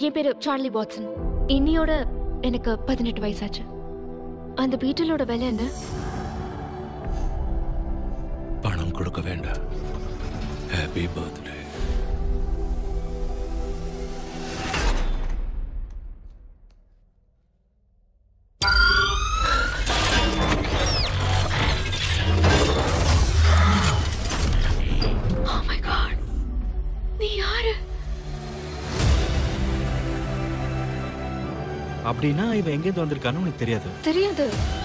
என் பேரு Charlie Watson இன்னியோட எனக்கு பதினெட்டு வயசாச்சு அந்த பீட்டலோட விலை என்ன பணம் கொடுக்க வேண்டாம் happy birthday Oh my god நீ யாரு அப்படின்னா இவன் எங்கேருந்து வந்திருக்கான்னு உனக்கு தெரியாது தெரியாது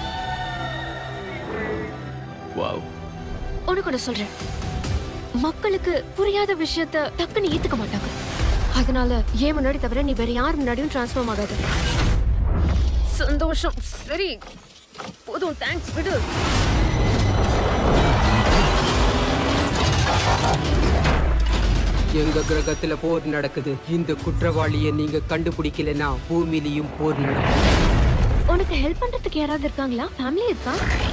வாவ் உனக்கு ஒன்று சொல்றேன் மக்களுக்கு புரியாத விஷயத்த டக்குன்னு ஏத்துக்க மாட்டாங்க அதனால ஏன் முன்னாடி தவிர நீ வேற யார் முன்னாடியும் டிரான்ஸ்ஃபார்ம் ஆகாது சந்தோஷம் சரி போதும் தேங்க்ஸ் விடு எங்க கிரகத்துல போர் நடக்குது இந்த குற்றவாளியை நீங்க கண்டுபிடிக்கலனா பூமியிலையும் போர் நடக்கும் உனக்கு ஹெல்ப் பண்றதுக்கு யாராவது இருக்காங்களா ஃபேமிலி இருக்கா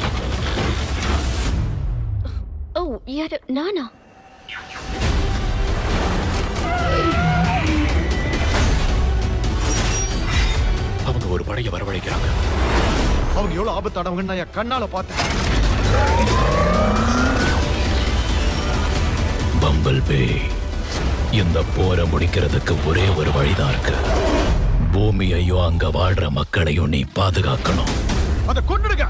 ஓ யாரு நானா அவங்க ஒரு படையை வரவழைக்கிறாங்க அவங்க எவ்வளவு ஆபத்தானவங்கன்னு நான் என் கண்ணால பார்த்தேன் பம்பல் பே இந்த போரை முடிக்கிறதுக்கு ஒரே ஒரு வழிதான் இருக்கு பூமியையும் அங்க வாழ்ற மக்களையும் நீ பாதுகாக்கணும் அதை கொண்டுடுங்க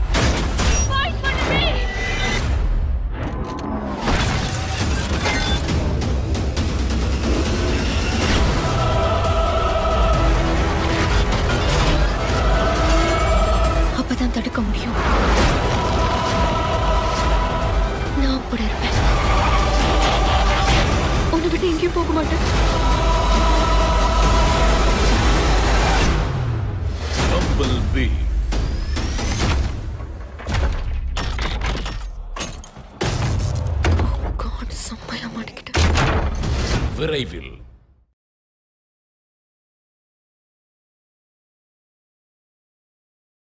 அப்பதான் தடுக்க முடியும் நான் கூட இருப்பேன் உன்னை விட்டு எங்கேயும் போக மாட்டேன் பம்பல் பே காட் செம்மையா மாட்டிக்கிட்டேன் விரைவில்